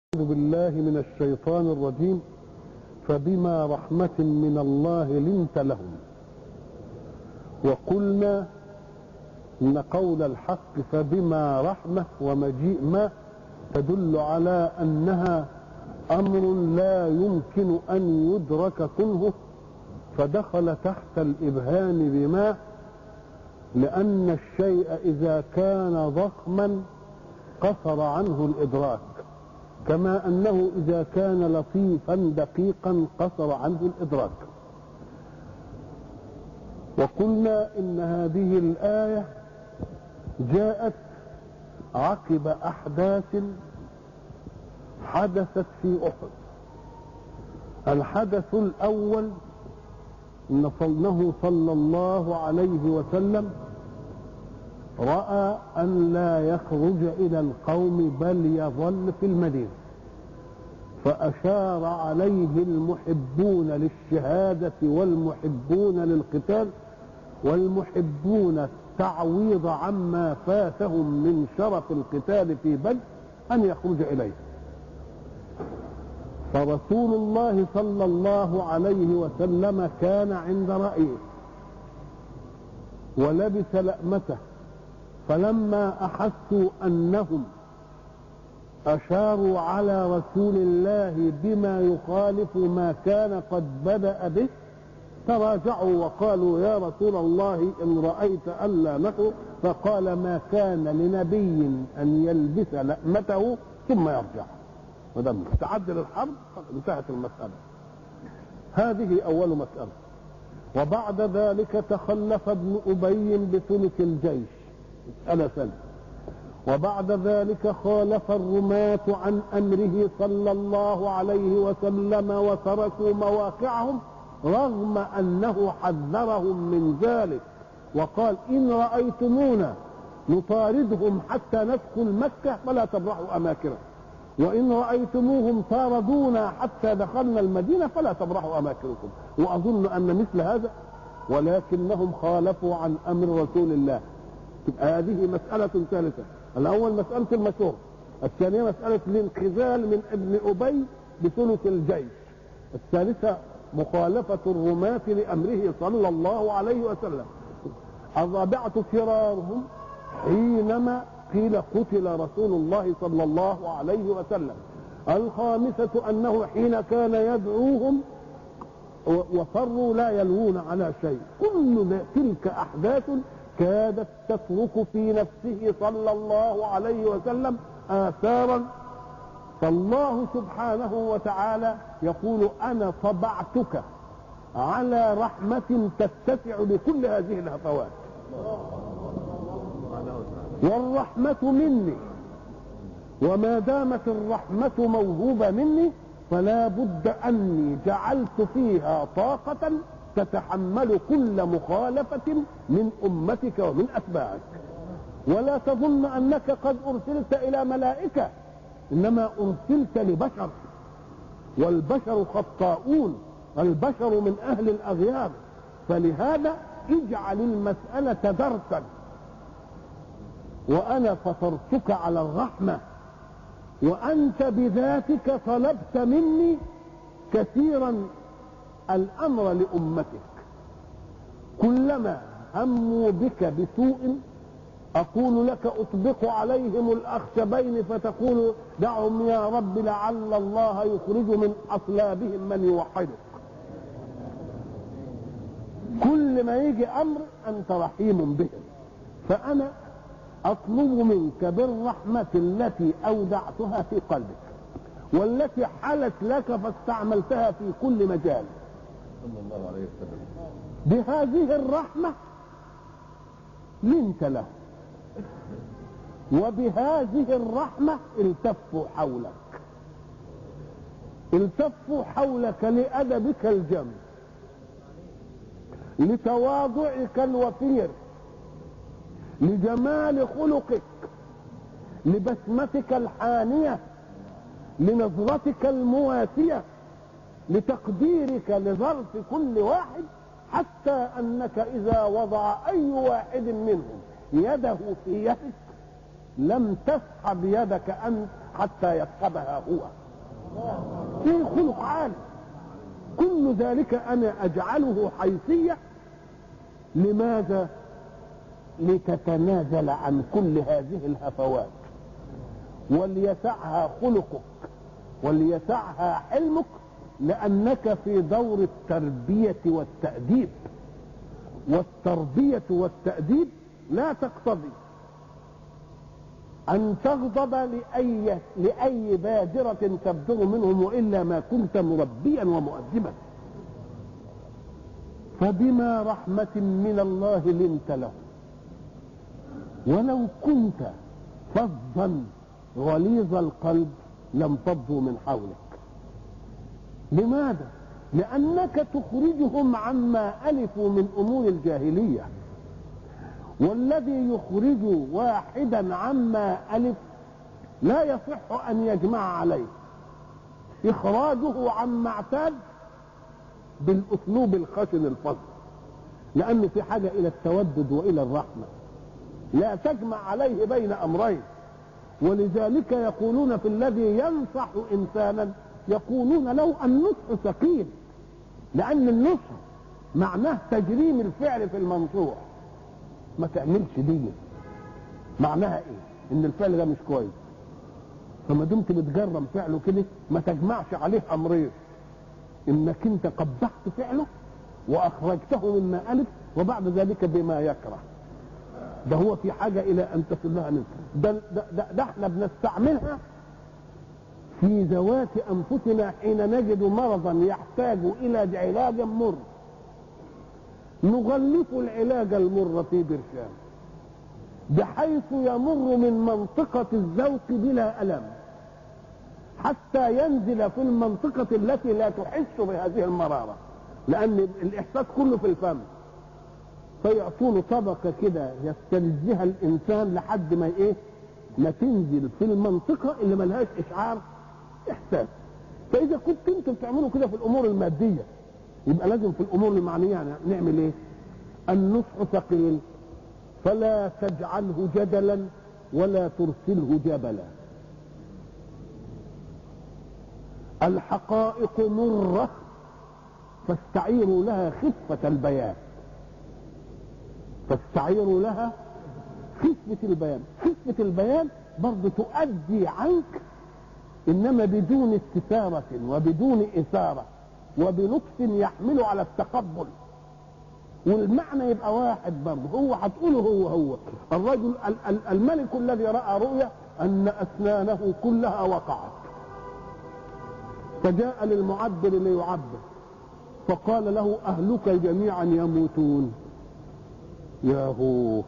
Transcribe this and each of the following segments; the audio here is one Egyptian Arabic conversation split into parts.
أعوذ بالله من الشيطان الرجيم فبما رحمة من الله لنت لهم وقلنا إن قول الحق فبما رحمة ومجيء ما تدل على أنها أمر لا يمكن أن يدرك كنه فدخل تحت الإبهام بما لأن الشيء إذا كان ضخما قصر عنه الإدراك كما أنه إذا كان لطيفا دقيقا قصر عنه الإدراك وقلنا إن هذه الآية جاءت عقب أحداث حدثت في أحد الحدث الأول أنه صلى الله عليه وسلم رأى أن لا يخرج إلى القوم بل يظل في المدينة فأشار عليه المحبون للشهادة والمحبون للقتال والمحبون التعويض عما فاتهم من شرف القتال في بدر أن يخرج إليه فرسول الله صلى الله عليه وسلم كان عند رأيه ولبس لأمته فلما أحسوا أنهم أشاروا على رسول الله بما يخالف ما كان قد بدأ به تراجعوا وقالوا يا رسول الله إن رأيت ألا نحو فقال ما كان لنبي أن يلبس لأمته ثم يرجع ودم تعدل الحرب انتهت المسألة هذه أول مسألة وبعد ذلك تخلف ابن أبي بثلث الجيش مسألة ثانية وبعد ذلك خالف الرماة عن أمره صلى الله عليه وسلم وتركوا مواقعهم رغم أنه حذرهم من ذلك وقال إن رأيتمونا نطاردهم حتى ندخل مكة فلا تبرحوا أماكنها وإن رأيتموهم طاردونا حتى دخلنا المدينة فلا تبرحوا أماكنكم وأظن أن مثل هذا ولكنهم خالفوا عن أمر رسول الله تبقى هذه مسألة ثالثة الأول مسألة المشهور الثانية مسألة الانخذال من ابن أبي بثلث الجيش الثالثة مخالفة الرماة لأمره صلى الله عليه وسلم الرابعة فرارهم حينما قيل قتل رسول الله صلى الله عليه وسلم الخامسة أنه حين كان يدعوهم وفروا لا يلوون على شيء كل تلك أحداث كادت تترك في نفسه صلى الله عليه وسلم آثارا فالله سبحانه وتعالى يقول أنا طبعتك على رحمة تتسع لكل هذه الهفوات والرحمة مني وما دامت الرحمة موهوبة مني فلا بد أني جعلت فيها طاقة تتحمل كل مخالفة من أمتك ومن أتباعك ولا تظن أنك قد أرسلت إلى ملائكة إنما أرسلت لبشر والبشر خطاؤون البشر من أهل الأغيار فلهذا اجعل المسألة درسا وأنا فطرتك على الرحمة وأنت بذاتك طلبت مني كثيرا الامر لامتك كلما هموا بك بسوء اقول لك اطبق عليهم الاخشبين فتقول دعهم يا رب لعل الله يخرج من اصلابهم من يوحدك كل ما يجي امر انت رحيم بهم فانا اطلب منك بالرحمه التي اودعتها في قلبك والتي حلت لك فاستعملتها في كل مجال صلى الله عليه وسلم بهذه الرحمة لنت له وبهذه الرحمة التفوا حولك التفوا حولك لأدبك الجم لتواضعك الوفير لجمال خلقك لبسمتك الحانية لنظرتك المواسية لتقديرك لظرف كل واحد حتى انك اذا وضع اي واحد منهم يده في يدك لم تسحب يدك انت حتى يسحبها هو فيه خلق عالي كل ذلك انا اجعله حيثيه لماذا لتتنازل عن كل هذه الهفوات وليسعها خلقك وليسعها حلمك لانك في دور التربيه والتاديب والتربيه والتاديب لا تقتضي ان تغضب لاي لاي بادره تبدر منهم والا ما كنت مربيا ومؤدبا فبما رحمه من الله لنت له ولو كنت فظا غليظ القلب لانفضوا من حولك لماذا لانك تخرجهم عما الفوا من امور الجاهليه والذي يخرج واحدا عما الف لا يصح ان يجمع عليه اخراجه عما اعتاد بالاسلوب الخشن الفظ لانه في حاجه الى التودد والى الرحمه لا تجمع عليه بين امرين ولذلك يقولون في الذي ينصح انسانا يقولون له النصح ثقيل لان النصح معناه تجريم الفعل في المنصوح ما تعملش دي معناها ايه ان الفعل ده مش كويس فما دمت بتجرم فعله كده ما تجمعش عليه امرين انك انت قبحت فعله واخرجته مما الف وبعد ذلك بما يكره ده هو في حاجه الى ان تصل لها منه ده, ده, ده, ده احنا بنستعملها في ذوات انفسنا حين نجد مرضا يحتاج الى علاج مر نغلف العلاج المر في برشام بحيث يمر من منطقة الذوق بلا ألم حتى ينزل في المنطقة التي لا تحس بهذه المرارة لأن الإحساس كله في الفم فيعطونه طبقة كده يستلذها الإنسان لحد ما إيه ما تنزل في المنطقة اللي ملهاش إشعار إحساس فإذا كنت أنتم بتعملوا كده في الأمور المادية يبقى لازم في الأمور المعنية يعني نعمل إيه؟ النصح ثقيل فلا تجعله جدلا ولا ترسله جبلا الحقائق مرة فاستعيروا لها خفة البيان فاستعيروا لها خفة البيان خفة البيان برضه تؤدي عنك إنما بدون استثارة وبدون إثارة وبلطف يحمل على التقبل والمعنى يبقى واحد برضه هو هتقوله هو هو الرجل الملك الذي راى رؤيا ان اسنانه كلها وقعت فجاء للمعبر ليعبر فقال له اهلك جميعا يموتون يا هو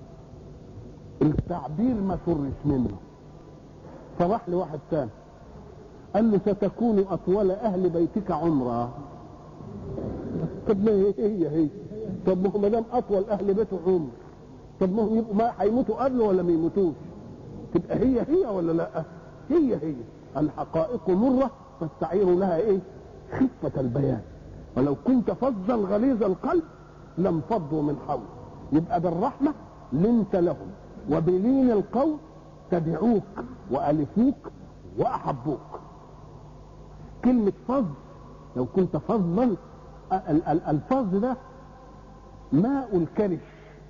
التعبير ما سرش منه فراح لواحد ثاني قال له ستكون اطول اهل بيتك عمرا طب ما هي هي, هي. طب ما هو ما دام اطول اهل بيته عمر طب ما هو يبقوا ما هيموتوا قبله ولا ما يموتوش تبقى هي هي ولا لا هي هي الحقائق مره فاستعيروا لها ايه خفه البيان ولو كنت فظا غليظ القلب لانفضوا من حولك يبقى بالرحمه لنت لهم وبلين القول تبعوك والفوك واحبوك كلمه فظ لو كنت فظا الفظ ده ماء الكرش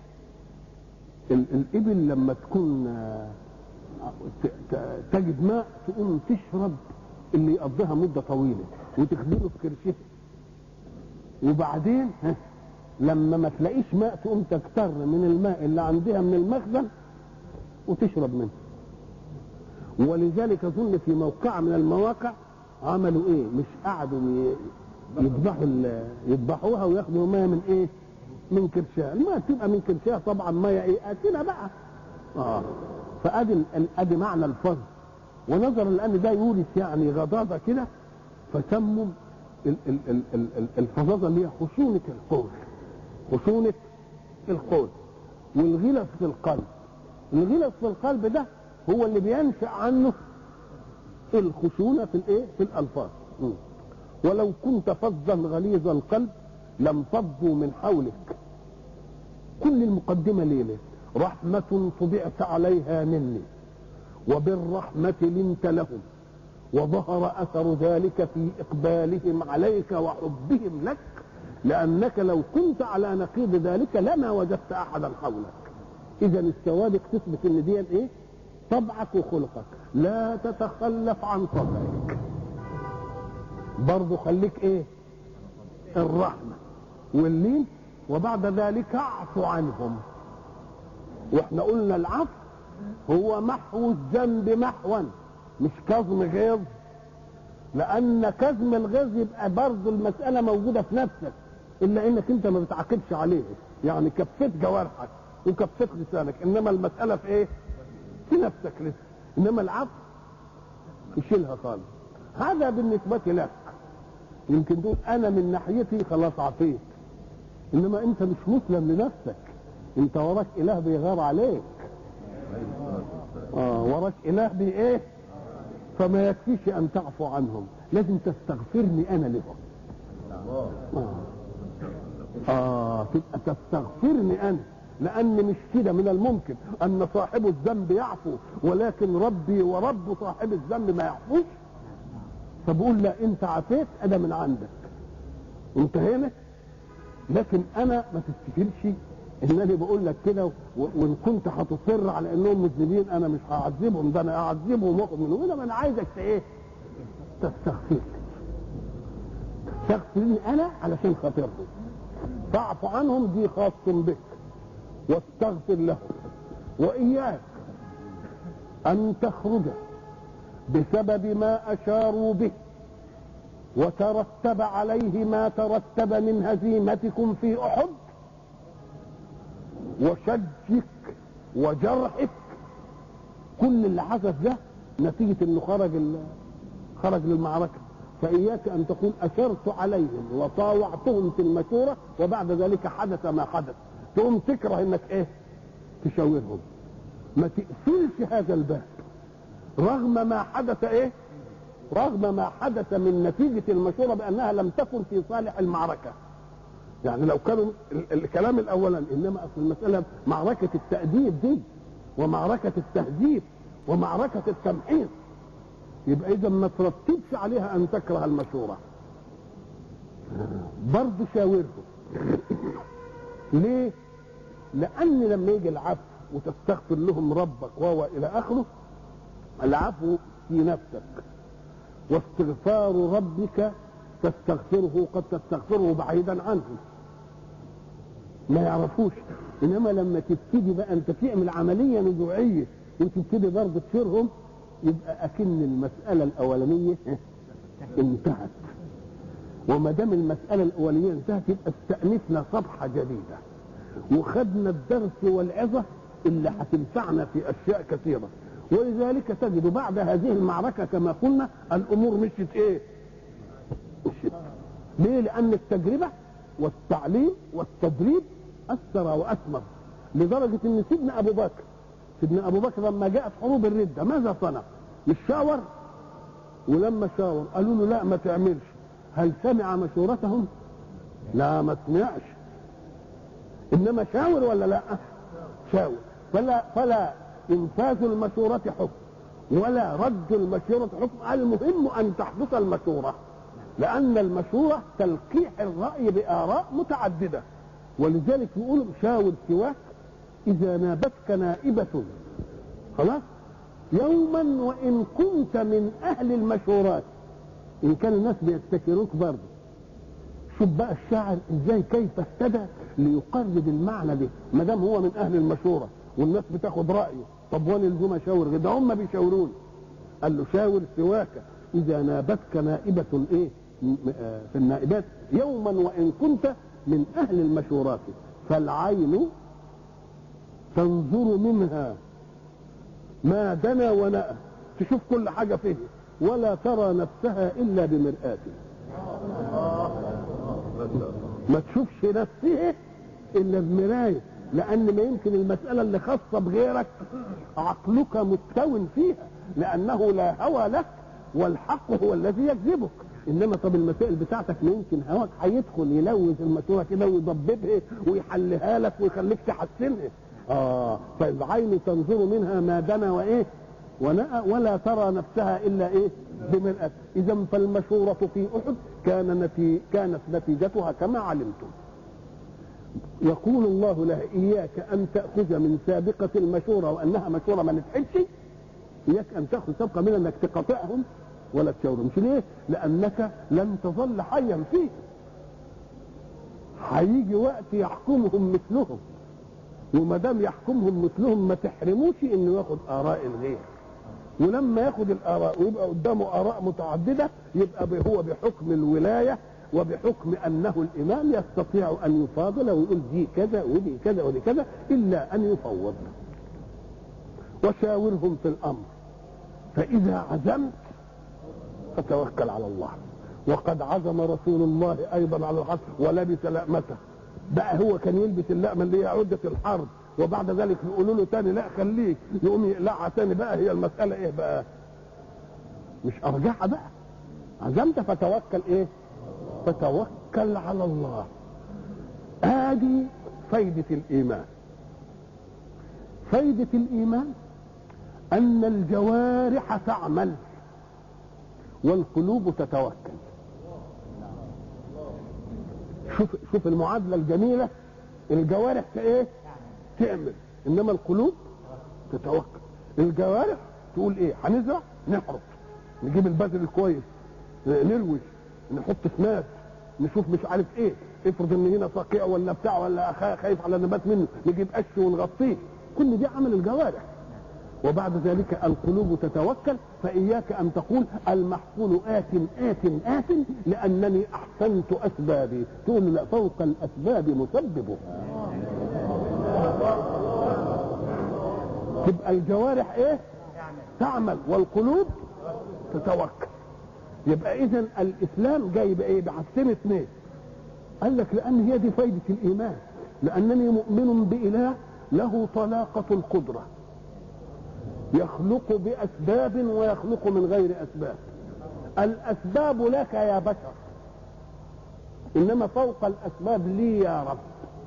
الابل لما تكون تجد ماء تقوم تشرب اللي يقضيها مدة طويلة وتخزنه في كرشها وبعدين لما ما تلاقيش ماء تقوم تكتر من الماء اللي عندها من المخزن وتشرب منه ولذلك اظن في موقع من المواقع عملوا ايه مش قعدوا يذبحوا يذبحوها وياخدوا ماء من ايه من كرشها الماء تبقى من كرشها طبعا ميه ايه اتنا بقى اه فادي ادي معنى الفظ ونظرا لان ده يورث يعني غضاضه كده فسموا الفظاظه اللي هي خشونه القول خشونه القول والغلس في القلب الغلس في القلب ده هو اللي بينشا عنه الخشونه في الايه في الالفاظ ولو كنت فظا غليظ القلب لانفضوا من حولك كل المقدمه ليه رحمه طبعت عليها مني وبالرحمة لنت لهم وظهر أثر ذلك في إقبالهم عليك وحبهم لك لأنك لو كنت على نقيض ذلك لما وجدت أحدا حولك إذا السوابق تثبت إن دي إيه؟ طبعك وخلقك لا تتخلف عن طبعك برضه خليك إيه؟ الرحمة واللين وبعد ذلك اعف عنهم واحنا قلنا العفو هو محو الذنب محوا مش كظم غيظ لان كظم الغيظ يبقى برضه المساله موجوده في نفسك الا انك انت ما بتعاقبش عليه يعني كفيت جوارحك وكفيت لسانك انما المساله في ايه في نفسك لسه انما العفو يشيلها خالص هذا بالنسبه لك يمكن تقول انا من ناحيتي خلاص عفيت انما انت مش مسلم لنفسك انت وراك اله بيغار عليك اه وراك اله بي ايه فما يكفيش ان تعفو عنهم لازم تستغفرني انا لهم آه. اه تبقى تستغفرني انا لان مش كده من الممكن ان صاحب الذنب يعفو ولكن ربي ورب صاحب الذنب ما يعفوش فبقول لا انت عفيت انا من عندك انتهينا لكن انا ما تفتكرش ان انا بقول لك كده و- وان كنت هتصر على انهم مذنبين انا مش هعذبهم ده انا اعذبهم واخد منهم انما انا عايزك ت- ايه تستغفر تستغفرني انا علشان خاطرهم فاعف عنهم دي خاص بك واستغفر لهم واياك ان تخرج بسبب ما اشاروا به وترتب عليه ما ترتب من هزيمتكم في احد وشجك وجرحك كل اللي حدث ده نتيجة انه خرج ال- خرج للمعركة فإياك أن تقول أشرت عليهم وطاوعتهم في المشورة وبعد ذلك حدث ما حدث تقوم تكره انك ايه تشاورهم ما تقفلش هذا الباب رغم ما حدث ايه رغم ما حدث من نتيجة المشورة بأنها لم تكن في صالح المعركة يعني لو كانوا ال- الكلام الأولا إنما أصل المسألة معركة التأديب دي ومعركة التهذيب ومعركة التمحيص يبقى إذا ما ترتبش عليها أن تكره المشورة برضه شاورهم ليه؟ لأن لما يجي العفو وتستغفر لهم ربك وهو إلى آخره العفو في نفسك واستغفار ربك تستغفره قد تستغفره بعيدا عنه ما يعرفوش انما لما تبتدي بقى انت تعمل عمليه نزوعيه وتبتدي برضه تشيرهم يبقى اكن المساله الاولانيه انتهت وما دام المساله الاولانيه انتهت يبقى استانفنا صفحه جديده وخدنا الدرس والعظه اللي هتنفعنا في اشياء كثيره ولذلك تجد بعد هذه المعركه كما قلنا الامور مشيت ايه؟ مشيت ليه؟ لان التجربه والتعليم والتدريب اثر واثمر لدرجه ان سيدنا ابو بكر سيدنا ابو بكر لما جاءت حروب الرده ماذا صنع؟ مش شاور ولما شاور قالوا له لا ما تعملش هل سمع مشورتهم؟ لا ما سمعش انما شاور ولا لا؟ شاور فلا فلا انفاذ المشورة حكم ولا رد المشورة حكم المهم ان تحدث المشورة لان المشورة تلقيح الرأي بآراء متعددة ولذلك يقول شاور سواك اذا نابتك نائبة خلاص يوما وان كنت من اهل المشورات ان كان الناس بيفتكروك برضه شوف بقى الشاعر ازاي كيف اهتدى ليقرب المعنى ده ما دام هو من اهل المشوره والناس بتاخد رايه طب وانا الزوم اشاور ده هم بيشاورون قال له شاور سواك اذا نابتك نائبه ايه م- آه، في النائبات يوما وان كنت من اهل المشورات فالعين تنظر منها ما دنا ونأى تشوف كل حاجه فيه ولا ترى نفسها الا بمرآة ما تشوفش نفسها الا بمرايه لان ما يمكن المساله اللي خاصه بغيرك عقلك متون فيها لانه لا هوى لك والحق هو الذي يجذبك انما طب المسائل بتاعتك ما يمكن هواك هيدخل يلوث المشوره كده ويضببها ويحلها لك ويخليك تحسنها اه فالعين تنظر منها ما دنا وايه ونأى ولا ترى نفسها الا ايه بمرأة اذا فالمشورة في احد كان نتي كانت نتيجتها كما علمتم يقول الله لها اياك ان تاخذ من سابقه المشوره وانها مشوره ما نفعلش اياك ان تاخذ سابقه من انك تقاطعهم ولا تشاورهم ليه؟ لانك لن تظل حيا فيه هيجي وقت يحكمهم مثلهم وما دام يحكمهم مثلهم ما تحرموش انه ياخد اراء الغير ولما ياخد الاراء ويبقى قدامه اراء متعدده يبقى هو بحكم الولايه وبحكم انه الامام يستطيع ان يفاضل ويقول دي كذا ودي كذا ودي كذا الا ان يفوض وشاورهم في الامر فاذا عزمت فتوكل على الله وقد عزم رسول الله ايضا على الحرب ولبس لأمته بقى هو كان يلبس اللقمه اللي هي عده الحرب وبعد ذلك يقولوا له تاني لا خليك يقوم يقلعها تاني بقى هي المساله ايه بقى مش ارجعها بقى عزمت فتوكل ايه فتوكل على الله ادي فايده الايمان فايده الايمان ان الجوارح تعمل والقلوب تتوكل شوف شوف المعادله الجميله الجوارح ايه تعمل انما القلوب تتوكل الجوارح تقول ايه هنزرع نحرث نجيب البذر الكويس نروش نحط سماد نشوف مش عارف ايه افرض ان هنا صقيع ولا بتاع ولا خايف على نبات منه نجيب قش ونغطيه كل دي عمل الجوارح وبعد ذلك القلوب تتوكل فإياك أن تقول المحفول آت آت آت لأنني أحسنت أسبابي تقول لا فوق الأسباب مسببه تبقى الجوارح ايه تعمل والقلوب تتوكل يبقى اذا الاسلام جاي بايه بحاجتين اثنين قال لك لان هي دي فايده الايمان لانني مؤمن باله له طلاقه القدره يخلق باسباب ويخلق من غير اسباب الاسباب لك يا بشر انما فوق الاسباب لي يا رب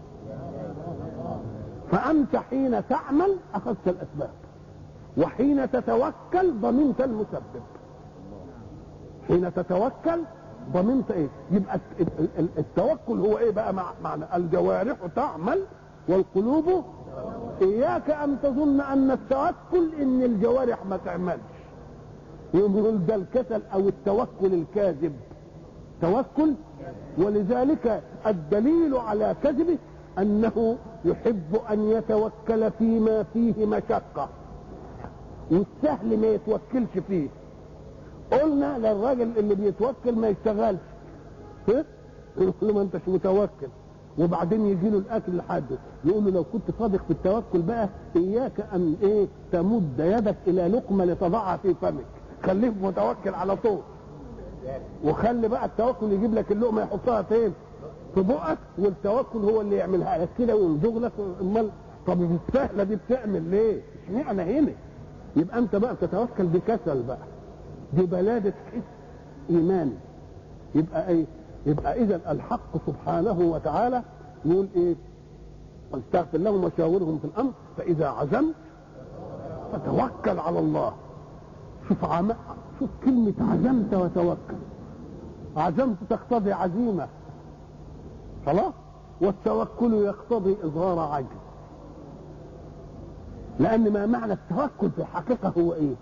فانت حين تعمل اخذت الاسباب وحين تتوكل ضمنت المسبب حين تتوكل ضمنت ايه يبقى التوكل هو ايه بقى معنى الجوارح تعمل والقلوب اياك ان تظن ان التوكل ان الجوارح ما تعملش يقول ده الكسل او التوكل الكاذب توكل ولذلك الدليل على كذبه انه يحب ان يتوكل فيما فيه مشقه والسهل ما يتوكلش فيه قلنا للراجل اللي بيتوكل ما يشتغلش يقول له ما انتش متوكل وبعدين يجي له الاكل لحده يقول له لو كنت صادق في التوكل بقى اياك ان ايه تمد يدك الى لقمه لتضعها في فمك خليك متوكل على طول وخلي بقى التوكل يجيب لك اللقمه يحطها فين في بقك والتوكل هو اللي يعملها لك كده ويمضغ لك امال طب السهله دي بتعمل ليه؟ اشمعنى هنا؟ يبقى انت بقى بتتوكل بكسل بقى دي بلاده حس ايماني يبقى ايه؟ يبقى اذا الحق سبحانه وتعالى يقول ايه؟ واستغفر لهم وشاورهم في الامر فاذا عزمت فتوكل على الله شوف عم... شوف كلمة عزمت وتوكل عزمت تقتضي عزيمة خلاص والتوكل يقتضي إظهار عجز لأن ما معنى التوكل في الحقيقة هو إيه؟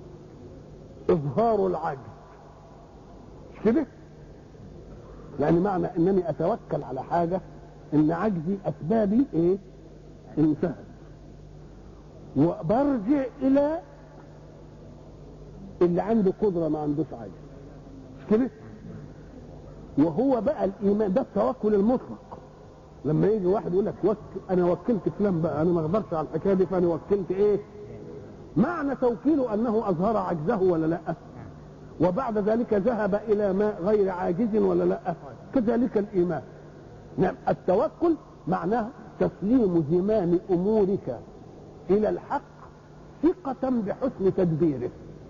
إظهار العجز مش كده؟ يعني معنى انني اتوكل على حاجه ان عجزي اسبابي ايه انتهت وبرجع الى اللي عنده قدره ما عندوش عجز مش كده وهو بقى الايمان ده التوكل المطلق لما يجي واحد يقول لك وك... انا وكلت فلان بقى انا ما اقدرش على الحكايه دي فانا وكلت ايه معنى توكيله انه اظهر عجزه ولا لا وبعد ذلك ذهب الى ما غير عاجز ولا لا كذلك الايمان نعم التوكل معناه تسليم زمام امورك الى الحق ثقة بحسن تدبيره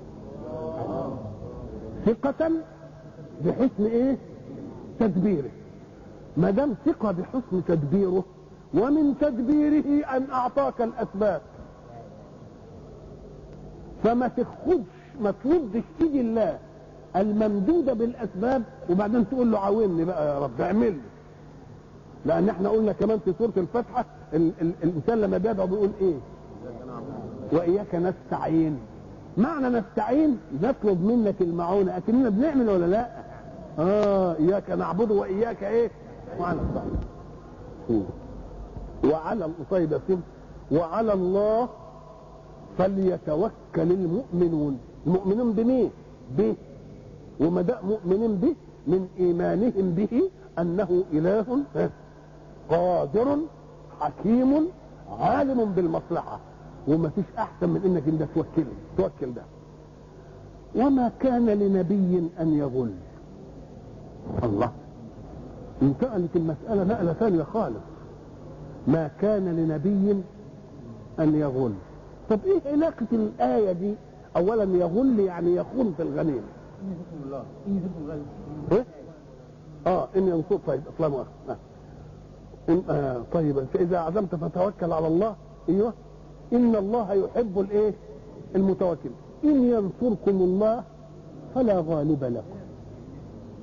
ثقة بحسن ايه تدبيره ما دام ثقة بحسن تدبيره ومن تدبيره ان اعطاك الاسباب فما تاخدش ما تردش ايد الله الممدوده بالاسباب وبعدين تقول له عاوني بقى يا رب اعمل لي لان احنا قلنا كمان في سوره الفاتحه ال- ال- الانسان لما بيدعو بيقول ايه واياك نستعين معنى نستعين نطلب منك المعونه اكننا بنعمل ولا لا اه اياك نعبد واياك ايه وعلى الصعيد وعلى طيب يا سيدي وعلى الله فليتوكل المؤمنون المؤمنون بمين به وما دام مؤمنين به من ايمانهم به انه اله قادر حكيم عالم بالمصلحه وما فيش احسن من انك انت توكله توكل ده وما كان لنبي ان يغل الله انتقلت المساله نقله ثانيه خالص ما كان لنبي ان يغل طب ايه علاقه الايه دي اولا يغل يعني يخون في الغنيمه يجزيكم الله يجزيكم الله إيه؟ اه ان ينصر طيب اصلا مؤاخذة. آه. إن آه طيب فاذا عزمت فتوكل على الله ايوه ان الله يحب الايه المتوكل ان ينصركم الله فلا غالب لكم